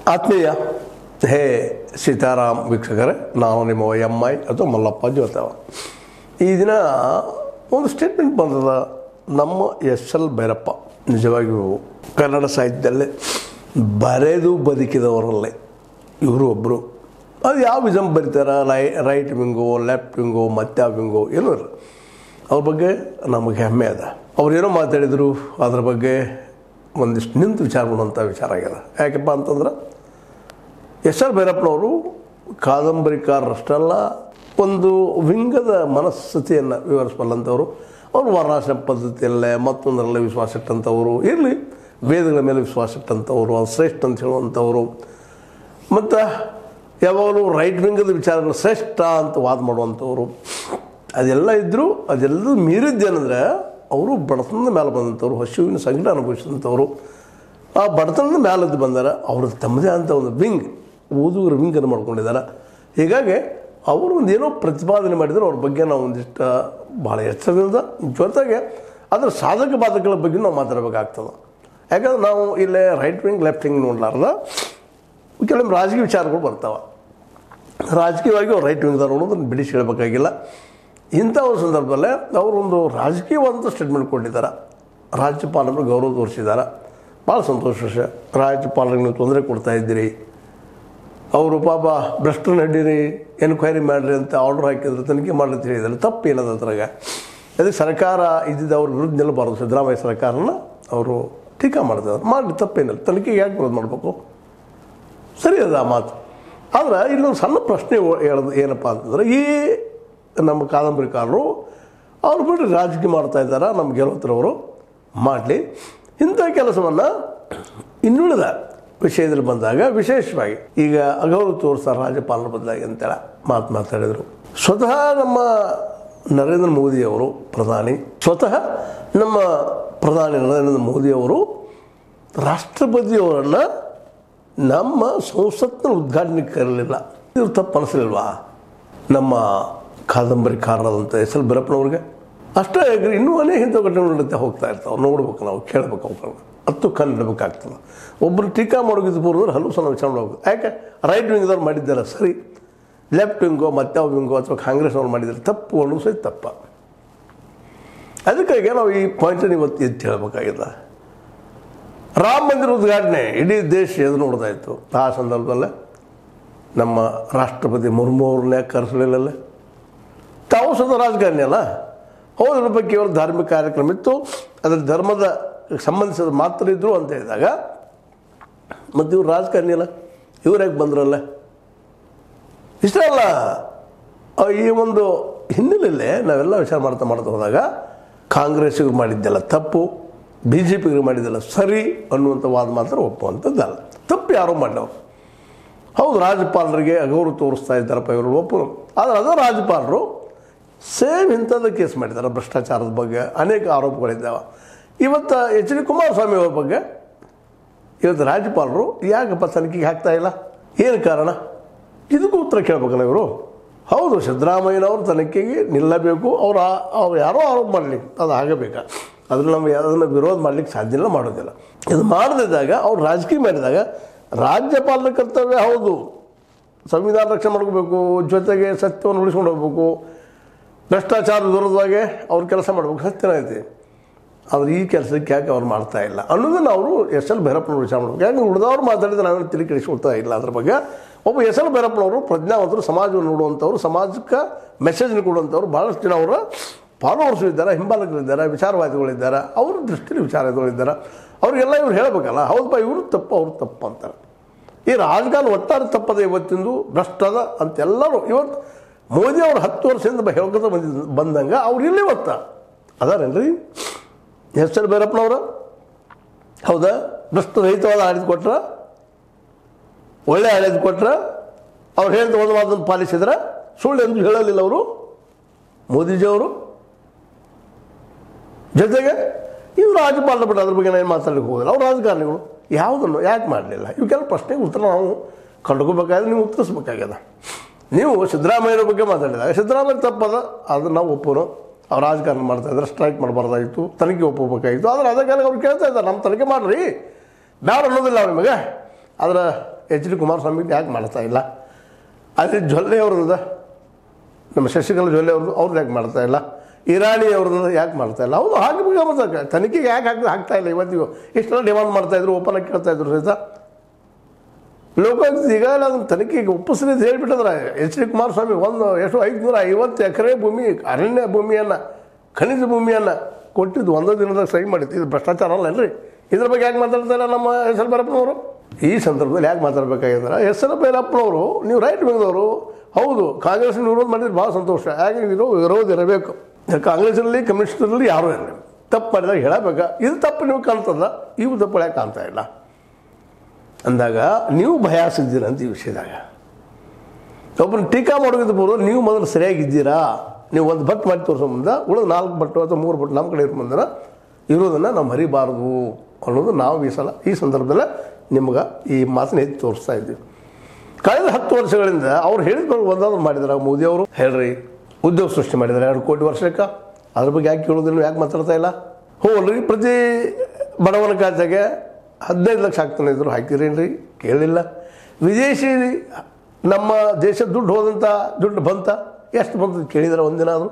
ಆತ್ಮೀಯ ಹೇ ಸೀತಾರಾಮ್ ವೀಕ್ಷಕರೇ ನಾನು ನಿಮ್ಮ ಎಮ್ ಐ ಅಥವಾ ಮಲ್ಲಪ್ಪ ಜೋತವ ಈ ದಿನ ಒಂದು ಸ್ಟೇಟ್ಮೆಂಟ್ ಬಂದದ ನಮ್ಮ ಎಸ್ ಎಲ್ ಭೈರಪ್ಪ ನಿಜವಾಗಿಯೂ ಕನ್ನಡ ಸಾಹಿತ್ಯದಲ್ಲೇ ಬರೆದು ಬದುಕಿದವರಲ್ಲೇ ಇವರು ಒಬ್ಬರು ಅದು ಯಾವ ವಿಜಮ್ ಬರೀತಾರೆ ರೈ ರೈಟ್ ವಿಂಗೋ ಲೆಫ್ಟ್ ವಿಂಗೋ ಮತ್ಯಾವ ವಿಂಗೋ ಏನೂ ಇಲ್ಲ ಅವ್ರ ಬಗ್ಗೆ ನಮಗೆ ಹೆಮ್ಮೆ ಅದ ಅವ್ರು ಏನೋ ಮಾತಾಡಿದರು ಅದ್ರ ಬಗ್ಗೆ ಒಂದಿಷ್ಟು ನಿಂತು ವಿಚಾರ ಮಾಡುವಂಥ ವಿಚಾರ ಆಗ್ಯದ ಯಾಕಪ್ಪ ಅಂತಂದ್ರೆ ಎಸ್ ಆರ್ ಭೈರಪ್ಪನವರು ಕಾದಂಬರಿಕಾರರಷ್ಟಲ್ಲ ಒಂದು ವಿಂಗದ ಮನಸ್ಥಿತಿಯನ್ನು ವಿವರಿಸಬಲ್ಲಂಥವ್ರು ಅವರು ವರ್ಣಾಶ್ರಮ ಪದ್ಧತಿಯಲ್ಲೇ ಮತ್ತೊಂದರಲ್ಲೇ ವಿಶ್ವಾಸ ಇಟ್ಟಂಥವ್ರು ಇರಲಿ ವೇದಗಳ ಮೇಲೆ ವಿಶ್ವಾಸ ಇಟ್ಟಂಥವ್ರು ಅದು ಶ್ರೇಷ್ಠ ಅಂತ ಹೇಳುವಂಥವ್ರು ಮತ್ತು ಯಾವಾಗಲೂ ರೈಟ್ ವಿಂಗದ ವಿಚಾರಗಳು ಶ್ರೇಷ್ಠ ಅಂತ ವಾದ ಮಾಡುವಂಥವ್ರು ಅದೆಲ್ಲ ಇದ್ದರೂ ಅದೆಲ್ಲದೂ ಮೀರಿದ್ದೇನೆಂದರೆ ಅವರು ಬಡತನದ ಮೇಲೆ ಬಂದಂಥವ್ರು ಹಸಿವಿನ ಸಂಕಟ ಅನುಭವಿಸಿದಂಥವ್ರು ಆ ಬಡತನದ ಮೇಲದ್ದು ಬಂದಾರ ಅವರು ತಮ್ಮದೇ ಅಂತ ಒಂದು ವಿಂಗ್ ಓದುಗರ ವಿಂಗನ್ನು ಮಾಡ್ಕೊಂಡಿದ್ದಾರೆ ಹೀಗಾಗಿ ಅವರು ಒಂದು ಏನೋ ಪ್ರತಿಪಾದನೆ ಮಾಡಿದ್ರು ಅವ್ರ ಬಗ್ಗೆ ನಾವು ಒಂದಿಷ್ಟು ಭಾಳ ಎಚ್ಚರದಿಂದ ಜೊತೆಗೆ ಅದರ ಸಾಧಕ ಬಾಧಕಗಳ ಬಗ್ಗೆ ನಾವು ಮಾತಾಡಬೇಕಾಗ್ತದೆ ಯಾಕಂದ್ರೆ ನಾವು ಇಲ್ಲೇ ರೈಟ್ ವಿಂಗ್ ಲೆಫ್ಟ್ ವಿಂಗ್ ನೋಡಲಾರ್ದ ಕೆಲವೊಂದು ರಾಜಕೀಯ ವಿಚಾರಗಳು ಬರ್ತಾವೆ ರಾಜಕೀಯವಾಗಿ ಅವ್ರು ರೈಟ್ ವಿಂಗ್ದವ್ರು ಅನ್ನೋದನ್ನು ಬಿಡಿಸಿ ಹೇಳಬೇಕಾಗಿಲ್ಲ ಇಂಥ ಒಂದು ಸಂದರ್ಭದಲ್ಲೇ ಅವರೊಂದು ರಾಜಕೀಯವಾದಂಥ ಸ್ಟೇಟ್ಮೆಂಟ್ ಕೊಟ್ಟಿದ್ದಾರೆ ರಾಜ್ಯಪಾಲರು ಗೌರವ ತೋರಿಸಿದ್ದಾರೆ ಭಾಳ ಸಂತೋಷ ವಿಷಯ ರಾಜ್ಯಪಾಲರಿಗೆ ನೀವು ತೊಂದರೆ ಕೊಡ್ತಾ ಇದ್ದೀರಿ ಅವರು ಪಾಪ ಭ್ರಷ್ಟನ ಹಿಡೀರಿ ಎನ್ಕ್ವೈರಿ ಮಾಡಿರಿ ಅಂತ ಆರ್ಡರ್ ಹಾಕಿದ್ರು ತನಿಖೆ ಮಾಡಿ ಅಂತ ಹೇಳಿದ್ದಾರೆ ತಪ್ಪು ಏನದ ಅದ್ರಾಗ ಅದಕ್ಕೆ ಸರ್ಕಾರ ಇದ್ದಿದ್ದು ಅವ್ರ ವಿರುದ್ಧ ನಿಲ್ಲಬಾರ್ದು ಸಿದ್ದರಾಮಯ್ಯ ಸರ್ಕಾರನ ಅವರು ಟೀಕಾ ಮಾಡ್ತಾರೆ ಮಾಡಲಿ ತಪ್ಪೇನಿಲ್ಲ ತನಿಖೆಗೆ ಯಾಕೆ ವಿರೋಧ ಮಾಡಬೇಕು ಸರಿ ಅದ ಆ ಮಾತು ಆದ್ರೆ ಇಲ್ಲೊಂದು ಸಣ್ಣ ಪ್ರಶ್ನೆ ಹೇಳೋದು ಏನಪ್ಪ ಅಂತಂದ್ರೆ ಈ ನಮ್ಮ ಕಾದಂಬರಿಕಾರರು ಅವ್ರು ಬಿಟ್ಟು ರಾಜಕೀಯ ಮಾಡ್ತಾ ಇದ್ದಾರೆ ನಮ್ಮ ಗೆಲುವತ್ರವರು ಮಾಡಲಿ ಇಂಥ ಕೆಲಸವನ್ನು ಇನ್ನುಳಿದ ವಿಷಯದಲ್ಲಿ ಬಂದಾಗ ವಿಶೇಷವಾಗಿ ಈಗ ಅಗೌರವ ತೋರಿಸ್ತಾರೆ ರಾಜ್ಯಪಾಲರ ಬದಲಾಗಿ ಅಂತೇಳಿ ಮಾತು ಮಾತಾಡಿದರು ಸ್ವತಃ ನಮ್ಮ ನರೇಂದ್ರ ಮೋದಿಯವರು ಪ್ರಧಾನಿ ಸ್ವತಃ ನಮ್ಮ ಪ್ರಧಾನಿ ನರೇಂದ್ರ ಮೋದಿಯವರು ರಾಷ್ಟ್ರಪತಿಯವರನ್ನು ನಮ್ಮ ಸಂಸತ್ನ ಉದ್ಘಾಟನೆಗೆ ಕರೀಲಿಲ್ಲ ಇದು ತಪ್ಪು ಅನಿಸಲಿಲ್ವಾ ನಮ್ಮ ಕಾದಂಬರಿಕಾರರಾದಂಥ ಎಸ್ ಎಲ್ ಭೈರಪ್ಪನವ್ರಿಗೆ ಅಷ್ಟೇ ಯಾಕ್ರಿ ಇನ್ನೂ ಅನೇಕ ಇಂಥ ಘಟನೆಗಳು ನಡೀತಾ ಹೋಗ್ತಾ ಇರ್ತಾವೆ ನೋಡ್ಬೇಕು ನಾವು ಕೇಳಬೇಕು ಅವ್ಗಳನ್ನ ಹತ್ತು ಕಣ್ಣು ಇಡಬೇಕಾಗ್ತದೆ ಒಬ್ಬರು ಟೀಕಾ ಮಾಡೋಗಿದ್ದು ಪೂರ್ವದಲ್ಲಿ ಹಲವು ಸಲ ವಿಚಾರ ಮಾಡಬೇಕು ಯಾಕೆ ರೈಟ್ ವಿಂಗ್ದವ್ರು ಮಾಡಿದ್ದಾರೆ ಸರಿ ಲೆಫ್ಟ್ ವಿಂಗೋ ಮತ್ತಾವ ವಿಂಗೋ ಅಥವಾ ಕಾಂಗ್ರೆಸ್ನವ್ರು ಮಾಡಿದ್ದಾರೆ ತಪ್ಪು ಅನ್ನೋದು ಸಹಿತ ತಪ್ಪ ಅದಕ್ಕಾಗಿ ನಾವು ಈ ಪಾಯಿಂಟನ್ನು ಇವತ್ತು ಎತ್ತಿ ಹೇಳಬೇಕಾಗಿದೆ ರಾಮ ಮಂದಿರ ಉದ್ಘಾಟನೆ ಇಡೀ ದೇಶ ಎದು ನೋಡ್ತಾ ಇತ್ತು ಆ ಸಂದರ್ಭದಲ್ಲೇ ನಮ್ಮ ರಾಷ್ಟ್ರಪತಿ ಮುರ್ಮು ಅವ್ರನ್ನ ಯಾಕೆ ಕರೆಸಲಿಲ್ಲಲ್ಲ ತಾವು ಸದ ರಾಜಕಾರಣಿ ಅಲ್ಲ ಹೌದ್ರ ಬಗ್ಗೆ ಕೇವಲ ಧಾರ್ಮಿಕ ಕಾರ್ಯಕ್ರಮ ಇತ್ತು ಅದರ ಧರ್ಮದ ಸಂಬಂಧಿಸಿದ ಮಾತ್ರ ಇದ್ದರು ಅಂತ ಹೇಳಿದಾಗ ಮತ್ತು ಇವ್ರು ರಾಜಕಾರಣಿ ಅಲ್ಲ ಇವ್ರು ಯಾಕೆ ಬಂದ್ರಲ್ಲ ಇಷ್ಟ ಅಲ್ಲ ಆ ಈ ಒಂದು ಹಿನ್ನೆಲೆಯಲ್ಲೇ ನಾವೆಲ್ಲ ವಿಚಾರ ಮಾಡ್ತಾ ಮಾಡ್ತಾ ಹೋದಾಗ ಕಾಂಗ್ರೆಸ್ಸಿಗೆ ಮಾಡಿದ್ದೆಲ್ಲ ತಪ್ಪು ಬಿ ಜೆ ಪಿಗೆ ಮಾಡಿದ್ದೆಲ್ಲ ಸರಿ ಅನ್ನುವಂಥ ವಾದ ಮಾತ್ರ ಒಪ್ಪುವಂಥದ್ದಲ್ಲ ತಪ್ಪು ಯಾರೋ ಮಾಡಿದವರು ಹೌದು ರಾಜ್ಯಪಾಲರಿಗೆ ಅಗೌರವ ತೋರಿಸ್ತಾ ಇದ್ದಾರಪ್ಪ ಇವರು ಒಪ್ಪು ಆದರೆ ಅದೇ ರಾಜ್ಯಪಾಲರು ಸೇಮ್ ಇಂಥದ್ದು ಕೇಸ್ ಮಾಡಿದ್ದಾರೆ ಭ್ರಷ್ಟಾಚಾರದ ಬಗ್ಗೆ ಅನೇಕ ಆರೋಪಗಳಿದ್ದಾವೆ ಇವತ್ತು ಎಚ್ ಡಿ ಕುಮಾರಸ್ವಾಮಿ ಅವ್ರ ಬಗ್ಗೆ ಇವತ್ತು ರಾಜ್ಯಪಾಲರು ಯಾಕಪ್ಪ ತನಿಖೆಗೆ ಹಾಕ್ತಾ ಇಲ್ಲ ಏನು ಕಾರಣ ಇದಕ್ಕೂ ಉತ್ತರ ಕೇಳಬೇಕಲ್ಲ ಇವರು ಹೌದು ಸಿದ್ದರಾಮಯ್ಯನವರು ತನಿಖೆಗೆ ನಿಲ್ಲಬೇಕು ಅವ್ರು ಆ- ಅವ್ರು ಯಾರೋ ಆರೋಪ ಮಾಡಲಿ ಅದು ಆಗಬೇಕಾ ಅದ್ರ ನಮ್ಮ ಅದನ್ನು ವಿರೋಧ ಮಾಡಲಿಕ್ಕೆ ಸಾಧ್ಯ ಇಲ್ಲ ಮಾಡೋದಿಲ್ಲ ಇದು ಮಾಡದಿದ್ದಾಗ ಅವ್ರು ರಾಜಕೀಯ ಮಾಡಿದಾಗ ರಾಜ್ಯಪಾಲರ ಕರ್ತವ್ಯ ಹೌದು ಸಂವಿಧಾನ ರಕ್ಷಣೆ ಮಾಡ್ಕೋಬೇಕು ಜೊತೆಗೆ ಸತ್ಯವನ್ನು ಉಳಿಸ್ಕೊಂಡು ಹೋಗ್ಬೇಕು ಭ್ರಷ್ಟಾಚಾರ ವಿರೋಧವಾಗಿ ಅವ್ರು ಕೆಲಸ ಮಾಡ್ಬೇಕು ಸತ್ಯನ ಐತಿ ಆದ್ರೆ ಈ ಕೆಲಸಕ್ಕೆ ಯಾಕೆ ಅವ್ರು ಮಾಡ್ತಾ ಇಲ್ಲ ಅನ್ನೋದನ್ನು ಅವರು ಎಸ್ ಎಲ್ ಭೈರಪ್ಪನವರು ವಿಚಾರ ಮಾಡ್ಬೇಕು ಯಾಕೆ ಉಳಿದವ್ರು ಮಾತಾಡಿದ್ರೆ ನಾವೇನು ತಿಳಿ ಕೆಡಿಸ್ಕೊಳ್ತಾ ಇಲ್ಲ ಅದ್ರ ಬಗ್ಗೆ ಒಬ್ಬ ಎಸ್ ಎಲ್ ಭೈರಪ್ಪನವರು ಪ್ರಜ್ಞಾವಂತರು ಸಮಾಜವನ್ನು ನೋಡುವಂಥವ್ರು ಸಮಾಜಕ್ಕೆ ಮೆಸೇಜ್ನ ಕೊಡುವಂಥವ್ರು ಭಾಳಷ್ಟು ಜನ ಅವರ ಫಾಲೋವರ್ಸ್ ಇದ್ದಾರೆ ಹಿಂಬಾಲಕರಿದ್ದಾರೆ ವಿಚಾರವಾದಿಗಳಿದ್ದಾರೆ ಅವ್ರ ದೃಷ್ಟಿಯಲ್ಲಿ ವಿಚಾರಗಳಿದ್ದಾರೆ ಅವ್ರಿಗೆಲ್ಲ ಇವ್ರು ಹೇಳಬೇಕಲ್ಲ ಹೌದಪ್ಪ ಇವರು ತಪ್ಪು ಅವ್ರು ತಪ್ಪು ಅಂತಾರೆ ಈ ರಾಜಕಾರಣ ಒಟ್ಟಾರೆ ತಪ್ಪದ ಇವತ್ತಿಂದು ಭ್ರಷ್ಟದ ಅಂತೆಲ್ಲರೂ ಇವತ್ತು ಮೋದಿ ಅವರು ಹತ್ತು ವರ್ಷದಿಂದ ಬ- ಹೇಳ್ಕೊತ ಬಂದಿದ್ದ ಬಂದಂಗೆ ಅವ್ರು ಇಲ್ಲಿ ಇವತ್ತ ಅದಾರೇನ್ರಿ ಎಸ್ ಎಲ್ ಭೈರಪ್ಪನವರು ಹೌದಾ ಭ್ರಷ್ಟರಹಿತವಾದ ಆಡಳಿತ ಕೊಟ್ರ ಒಳ್ಳೆ ಆಡಳಿತ ಕೊಟ್ರ ಅವ್ರು ಹೇಳಿದ ಒಂದು ಮಾತನ್ನು ಪಾಲಿಸಿದ್ರ ಸುಳ್ಳು ಎಂದು ಹೇಳಲಿಲ್ಲ ಅವರು ಮೋದಿಜಿಯವರು ಜೊತೆಗೆ ಇವ್ರು ರಾಜ್ಯಪಾಲರ ಬಿಟ್ಟು ಅದ್ರ ಬಗ್ಗೆ ಏನು ಮಾತಾಡಲಿಕ್ಕೆ ಹೋಗಿಲ್ಲ ಅವ್ರು ರಾಜಕಾರಣಿಗಳು ಯಾವುದನ್ನು ಯಾಕೆ ಮಾಡಲಿಲ್ಲ ಇವಕ್ಕೆಲ್ಲ ಪ್ರಶ್ನೆಗೆ ಉತ್ತರ ನಾವು ಕಂಡುಕೋಬೇಕಾದ್ರೆ ನೀವು ಉತ್ತರಿಸ್ಬೇಕಾಗ್ಯದ ನೀವು ಸಿದ್ದರಾಮಯ್ಯರ ಬಗ್ಗೆ ಮಾತಾಡಿದಾಗ ಸಿದ್ದರಾಮಯ್ಯ ತಪ್ಪದ ಅದನ್ನು ನಾವು ಒಪ್ಪೋನು ಅವ್ರು ರಾಜಕಾರಣ ಮಾಡ್ತಾ ಇದ್ದಾರೆ ಸ್ಟ್ರೈಕ್ ಮಾಡಬಾರ್ದಾಗಿತ್ತು ತನಿಖೆ ಒಪ್ಪಬೇಕಾಗಿತ್ತು ಆದರೆ ಅದಕ್ಕೆಲ್ಲ ಅವ್ರು ಕೇಳ್ತಾ ಇದ್ದಾರೆ ನಮ್ಮ ತನಿಖೆ ಮಾಡಿರಿ ಬ್ಯಾಡ ಅನ್ನೋದಿಲ್ಲ ಅವ್ರು ನಿಮಗೆ ಆದರೆ ಎಚ್ ಡಿ ಕುಮಾರಸ್ವಾಮಿ ಯಾಕೆ ಮಾಡ್ತಾ ಇಲ್ಲ ಅದೇ ಜೊಲ್ಲೆ ಅವ್ರದ್ದು ನಮ್ಮ ಶಶಿಕಲಾ ಜೊಲ್ಲೆ ಅವ್ರದ್ದು ಅವ್ರದ್ದು ಯಾಕೆ ಮಾಡ್ತಾ ಇಲ್ಲ ಇರಾನಿ ಅವ್ರದ್ದು ಯಾಕೆ ಮಾಡ್ತಾ ಇಲ್ಲ ಹೌದು ಹಾಕಬೇಕು ಮತ್ತೆ ತನಿಖೆಗೆ ಯಾಕೆ ಹಾಕಿ ಹಾಕ್ತಾ ಇಲ್ಲ ಇವತ್ತಿಗೂ ಇಷ್ಟೆಲ್ಲ ಡಿಮಾಂಡ್ ಮಾಡ್ತಾ ಇದ್ರು ಓಪನ್ ಆಗಿ ಕೇಳ್ತಾ ಇದ್ರು ಸಹಿತ ಲೋಕಾಯುಕ್ತ ಈಗಾಗಲೇ ಅದನ್ನು ತನಿಖೆಗೆ ಒಪ್ಪಿಸ್ರಿ ಅಂತ ಹೇಳ್ಬಿಟ್ಟಂದ್ರೆ ಎಚ್ ಡಿ ಕುಮಾರಸ್ವಾಮಿ ಒಂದು ಎಷ್ಟು ಐದುನೂರ ಐವತ್ತು ಎಕರೆ ಭೂಮಿ ಅರಣ್ಯ ಭೂಮಿಯನ್ನು ಖನಿಜ ಭೂಮಿಯನ್ನು ಕೊಟ್ಟಿದ್ದು ಒಂದೇ ದಿನದಾಗ ಸಹಿ ಮಾಡಿತ್ತು ಇದು ಭ್ರಷ್ಟಾಚಾರ ಅಲ್ಲನ್ರಿ ಇದ್ರ ಬಗ್ಗೆ ಯಾಕೆ ಮಾತಾಡ್ತಾ ಇಲ್ಲ ನಮ್ಮ ಎಸ್ ಎಲ್ ಭೈರಪ್ಪನವರು ಈ ಸಂದರ್ಭದಲ್ಲಿ ಯಾಕೆ ಮಾತಾಡ್ಬೇಕಾಗಿದ್ರೆ ಎಸ್ ಎಲ್ ಭೈರಪ್ಪನವರು ನೀವು ರೈಟ್ ವಿಂಗ್ದವರು ಹೌದು ಕಾಂಗ್ರೆಸ್ ವಿರೋಧ ಮಾಡಿದ್ರೆ ಭಾಳ ಸಂತೋಷ ಯಾಕೆ ವಿರೋ ವಿರೋಧ ಇರಬೇಕು ಕಾಂಗ್ರೆಸ್ನಲ್ಲಿ ಕಮ್ಯುನಿಸ್ಟರಲ್ಲಿ ಯಾರೂ ಇರಲಿ ತಪ್ಪು ಮಾಡಿದಾಗ ಹೇಳಬೇಕಾ ಇದು ತಪ್ಪು ನೀವು ಕಾಣ್ತದ ಇವು ತಪ್ಪು ಯಾಕೆ ಕಾಣ್ತಾ ಇಲ್ಲ ಅಂದಾಗ ನೀವು ಭಯ ಸಿದ್ದೀರ ಅಂತ ಈ ವಿಷಯದಾಗ ಒಬ್ಬನ ಟೀಕಾ ಮಾಡೋದಕ್ಕೆ ಪೂರ್ವ ನೀವು ಮೊದಲು ಸರಿಯಾಗಿದ್ದೀರಾ ನೀವು ಒಂದು ಬಟ್ ಮಾಡಿ ತೋರಿಸೋ ಮುಂದೆ ಉಳಿದ ನಾಲ್ಕು ಬಟ್ಟು ಅಥವಾ ಮೂರು ಬಟ್ಟು ನಮ್ಮ ಕಡೆ ಇರೋ ಮುಂದೆ ಇರೋದನ್ನು ನಾವು ಮರಿಬಾರ್ದು ಅನ್ನೋದು ನಾವು ಈ ಸಲ ಈ ಸಂದರ್ಭದಲ್ಲೇ ನಿಮ್ಗೆ ಈ ಮಾತನ್ನ ಎತ್ತಿ ತೋರಿಸ್ತಾ ಇದ್ದೀವಿ ಕಳೆದ ಹತ್ತು ವರ್ಷಗಳಿಂದ ಅವ್ರು ಹೇಳಿದ ಒಂದಾದ್ರು ಮಾಡಿದಾರೆ ಮೋದಿ ಅವರು ಹೇಳ್ರಿ ಉದ್ಯೋಗ ಸೃಷ್ಟಿ ಮಾಡಿದ್ದಾರೆ ಎರಡು ಕೋಟಿ ವರ್ಷಕ್ಕೆ ಅದ್ರ ಬಗ್ಗೆ ಯಾಕೆ ಕೇಳೋದಿಲ್ಲ ಯಾಕೆ ಮಾತಾಡ್ತಾ ಇಲ್ಲ ಹೋಲ್ರಿ ಪ್ರತಿ ಬಡವನ ಖಾತೆಗೆ ಹದಿನೈದು ಲಕ್ಷ ಹಾಕ್ತಾನೆ ಇದ್ರು ಹಾಕಿರೇನ್ರಿ ಕೇಳಿಲ್ಲ ವಿದೇಶಿ ನಮ್ಮ ದೇಶದ ದುಡ್ಡು ಹೋದಂಥ ದುಡ್ಡು ಬಂತ ಎಷ್ಟು ಬಂತು ಕೇಳಿದ್ರೆ ಒಂದಿನ ಆದರೂ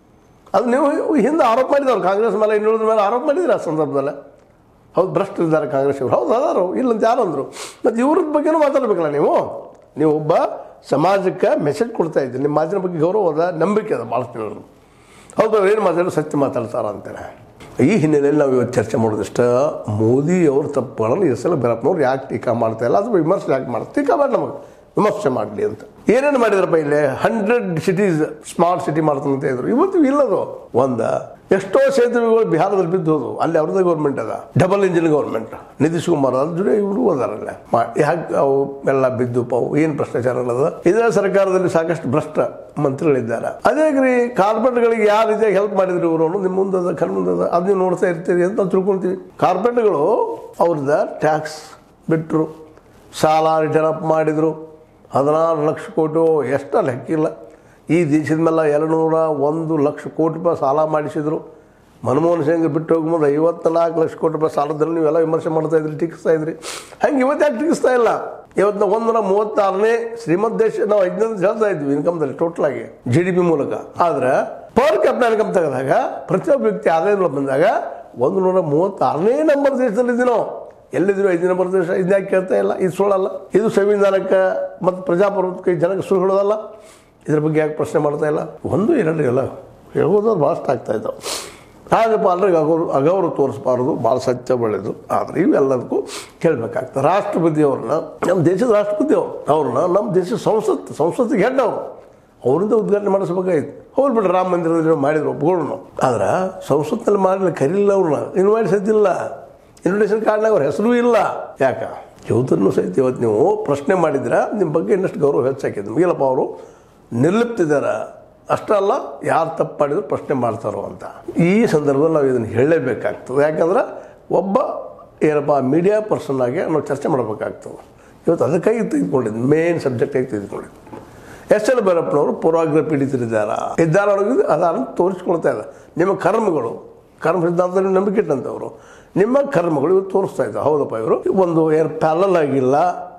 ಅದು ನೀವು ಹಿಂದೆ ಆರೋಪ ಮಾಡಿದವ್ರು ಕಾಂಗ್ರೆಸ್ ಮೇಲೆ ಇನ್ನುಳಿದ ಮೇಲೆ ಆರೋಪ ಮಾಡಿದ್ರೆ ಆ ಸಂದರ್ಭದಲ್ಲೇ ಹೌದು ಭ್ರಷ್ಟರಿದ್ದಾರೆ ಕಾಂಗ್ರೆಸ್ ಇವರು ಹೌದು ಅದಾರು ಇಲ್ಲಂತ ಯಾರು ಅಂದರು ಮತ್ತು ಇವ್ರ ಬಗ್ಗೆನೂ ಮಾತಾಡ್ಬೇಕಲ್ಲ ನೀವು ನೀವು ಒಬ್ಬ ಸಮಾಜಕ್ಕೆ ಮೆಸೇಜ್ ಕೊಡ್ತಾ ಇದ್ದೀರಿ ನಿಮ್ಮ ಮಾತಿನ ಬಗ್ಗೆ ಗೌರವ ಅದ ನಂಬಿಕೆ ಅದ ಭಾಳಷ್ಟು ಜನರು ಹೌದು ಅವ್ರು ಏನು ಮಾತಾಡೋ ಸತ್ಯ ಮಾತಾಡ್ತಾರ ಅಂತಾರೆ ಈ ಹಿನ್ನೆಲೆಯಲ್ಲಿ ನಾವು ಇವತ್ತು ಚರ್ಚೆ ಮಾಡೋದಿಷ್ಟ ಮೋದಿ ಅವ್ರ ತಪ್ಪುಗಳನ್ನು ಎಸ್ ಎಲ್ ಭೈರಪ್ಪನವ್ರು ಯಾಕೆ ಟೀಕಾ ಮಾಡ್ತಾ ಇಲ್ಲ ಅಥವಾ ವಿಮರ್ಶೆ ಯಾಕೆ ಮಾಡ್ತಾರೆ ಟೀಕಾ ಮಾಡಿ ನಮಗೆ ವಿಮರ್ಶೆ ಮಾಡಲಿ ಅಂತ ಏನೇನು ಮಾಡಿದ್ರಪ್ಪ ಇಲ್ಲಿ ಹಂಡ್ರೆಡ್ ಸಿಟೀಸ್ ಸ್ಮಾರ್ಟ್ ಸಿಟಿ ಮಾಡ್ತಾನಂತ ಇದ್ರು ಇವತ್ತು ಇಲ್ಲದು ಒಂದ ಎಷ್ಟೋ ಸೇತುವೆಗಳು ಬಿಹಾರದಲ್ಲಿ ಬಿದ್ದು ಹೋದವು ಅಲ್ಲಿ ಅವ್ರದ್ದೇ ಗೌರ್ಮೆಂಟ್ ಅದ double engine government Nitish Kumar ಅದ್ರ ಜೊತೆ ಇವರು ಅದಾರಲ್ಲ ಮಾ- ಯಾಕೆ ಅವು ಎಲ್ಲ ಬಿದ್ದು ಪಾವು ಏನು ಭ್ರಷ್ಟಾಚಾರ ಅದ ಇದೇ ಸರ್ಕಾರದಲ್ಲಿ ಸಾಕಷ್ಟು ಭ್ರಷ್ಟ ಮಂತ್ರಿಗಳಿದ್ದಾರೆ ಅದೇ ರೀ ಕಾರ್ಪೊರೇಟ್ಗಳಿಗೆ ಯಾವ ರೀತಿಯಾಗಿ ಹೆಲ್ಪ್ ಮಾಡಿದ್ರು ಇವರು ಅನ್ನೋದು ನಿಮ್ಮ ಮುಂದದ ಕಣ್ ಮುಂದದ ಅದು ನೀವು ನೋಡ್ತಾ ಇರ್ತೀರಿ ಅಂತ ನಾವು ತಿಳ್ಕೊಳ್ತೀವಿ ಕಾರ್ಪೊರೇಟ್ಗಳು ಅವ್ರದ್ದು ಟ್ಯಾಕ್ಸ್ ಬಿಟ್ಟರು ಸಾಲ ರಿಟರ್ನ್ ಅಪ್ ಮಾಡಿದರು ಹದಿನಾರು ಲಕ್ಷ ಕೋಟಿ ಎಷ್ಟು ಲೆಕ್ಕಿಲ್ಲ ಈ ದೇಶದ ಮೇಲೆ ಎರಡುನೂರ ಒಂದು ಲಕ್ಷ ಕೋಟಿ ರೂಪಾಯಿ ಸಾಲ ಮಾಡಿಸಿದ್ರು ಮನಮೋಹನ್ ಸಿಂಗ್ ಬಿಟ್ಟು ಹೋಗ್ಬೋದು ಐವತ್ತು ನಾಲ್ಕು ಲಕ್ಷ ಕೋಟಿ ರೂಪಾಯಿ ಸಾಲದಲ್ಲಿ ನೀವೆಲ್ಲ ವಿಮರ್ಶೆ ಮಾಡ್ತಾ ಇದ್ರಿ ಟೀಕಿಸ್ತಾ ಇದ್ರಿ ಹಂಗೆ ಇವತ್ತು ಯಾಕೆ ಟೀಕಿಸ್ತಾ ಇಲ್ಲ ಇವತ್ತು ನಾವು ಒಂದೂರ ಮೂವತ್ತಾರನೇ ಶ್ರೀಮಂತ ದೇಶ ನಾವು ಐದನೇದು ಹೇಳ್ತಾ ಇದ್ವಿ ಇನ್ಕಮ್ದಲ್ಲಿ ಟೋಟಲ್ ಆಗಿ ಜಿ ಡಿ ಪಿ ಮೂಲಕ ಆದ್ರೆ ಪರ್ ಕ್ಯಾಪಿಟಲ್ ಇನ್ಕಮ್ ತೆಗೆದಾಗ ಪ್ರತಿಯೊಬ್ಬ ವ್ಯಕ್ತಿ ಆದಾಯದಲ್ಲಿ ಬಂದಾಗ ಒಂದು ನೂರ ಮೂವತ್ತಾರನೇ ನಂಬರ್ ದೇಶದಲ್ಲಿದ್ದೀವಿ ನಾವು ಎಲ್ಲಿದ್ರು ಐದು ನಂಬರ್ ದೇಶ ಇದನ್ನ ಕೇಳ್ತಾ ಇಲ್ಲ ಇದು ಸುಳ್ಳಲ್ಲ ಇದು ಸಂವಿಧಾನಕ್ಕೆ ಮತ್ತು ಪ್ರಜಾಪ್ರಭುತ್ವಕ್ಕೆ ಜನಕ್ಕೆ ಸುಳ್ಳು ಹೇಳೋದಲ್ಲ ಇದ್ರ ಬಗ್ಗೆ ಯಾಕೆ ಪ್ರಶ್ನೆ ಮಾಡ್ತಾ ಇಲ್ಲ ಒಂದು ಎರಡು ಎಲ್ಲ ಹೇಳ್ಬೋದು ಭಾಳಷ್ಟು ಆಗ್ತಾ ಇದ್ದಾವೆ ಹಾಗಪ್ಪ ಅಲ್ರಿಗೆ ಅಗೌರವ ಅಗೌರವ ತೋರಿಸ್ಬಾರ್ದು ಭಾಳ ಸತ್ಯ ಒಳ್ಳೆಯದು ಆದರೆ ಇವೆಲ್ಲದಕ್ಕೂ ಕೇಳಬೇಕಾಗ್ತದೆ ರಾಷ್ಟ್ರಪತಿಯವ್ರನ್ನ ನಮ್ಮ ದೇಶದ ರಾಷ್ಟ್ರಪತಿ ಅವರು ಅವ್ರನ್ನ ನಮ್ಮ ದೇಶದ ಸಂಸತ್ ಸಂಸತ್ತಿಗೆ ಹೆಡ್ ಅವರು ಅವರಿಂದ ಉದ್ಘಾಟನೆ ಮಾಡಿಸ್ಬೇಕಾಗಿತ್ತು ಹೋಗ್ಲಿ ಬಿಡ್ರಿ ರಾಮ ಮಂದಿರದಲ್ಲಿ ನಾವು ಮಾಡಿದ್ರು ಒಪ್ಕೊಳ್ಳೋಣ ಆದ್ರೆ ಸಂಸತ್ನಲ್ಲಿ ಮಾಡಲಿ ಕರೀಲಿಲ್ಲ ಅವ್ರನ್ನ ಇನ್ವೈಟ್ ಸಹಿತಿಲ್ಲ ಇನ್ವಿಟೇಷನ್ ಕಾರ್ಡ್ನಾಗ ಅವ್ರ ಹೆಸರು ಇಲ್ಲ ಯಾಕ ಯಾವುದನ್ನು ಸಹಿತ ಇವತ್ತು ನೀವು ಪ್ರಶ್ನೆ ಮಾಡಿದ್ರೆ ನಿಮ್ಮ ಬಗ್ಗೆ ಇನ್ನಷ್ಟು ಗೌರವ ಹೆಚ್ಚಾಕಿದ್ದು ನಮಗಿಲ್ಲಪ್ಪ ಅವರು ನಿರ್ಲಿಪ್ತಿದ್ದಾರೆ ಅಷ್ಟೇ ಅಲ್ಲ ಯಾರು ತಪ್ಪು ಮಾಡಿದ್ರು ಪ್ರಶ್ನೆ ಮಾಡ್ತಾರೋ ಅಂತ ಈ ಸಂದರ್ಭದಲ್ಲಿ ನಾವು ಇದನ್ನು ಹೇಳಲೇಬೇಕಾಗ್ತದೆ ಯಾಕಂದ್ರೆ ಒಬ್ಬ ಏನಪ್ಪ ಮೀಡಿಯಾ ಪರ್ಸನ್ ಆಗಿ ನಾವು ಚರ್ಚೆ ಮಾಡಬೇಕಾಗ್ತದೆ ಇವತ್ತು ಅದಕ್ಕಾಗಿ ತೆಗೆದುಕೊಂಡಿದ್ದು ಮೇನ್ ಸಬ್ಜೆಕ್ಟಾಗಿ ತೆಗೆದುಕೊಂಡಿದ್ದು ಎಸ್ ಎಲ್ ಭೈರಪ್ಪನವರು ಪೂರ್ವಾಗ್ರಹ ಪೀಡಿತರಿದ್ದಾರ ಇದ್ದಾರ ಅನ್ನೋದು ಅದನ್ನು ತೋರಿಸ್ಕೊಳ್ತಾ ಇಲ್ಲ ನಿಮ್ಮ ಕರ್ಮಗಳು ಕರ್ಮ ಸಿದ್ಧಾಂತದಲ್ಲಿ ನಂಬಿಕೆ ಇಟ್ಟಂಥವ್ರು ನಿಮ್ಮ ಕರ್ಮಗಳು ಇವತ್ತು ತೋರಿಸ್ತಾ ಇದ್ದಾವೆ ಹೌದಪ್ಪ ಇವರು ಒಂದು ಏನು ಪ್ಯಾರಲ್ ಆಗಿಲ್ಲ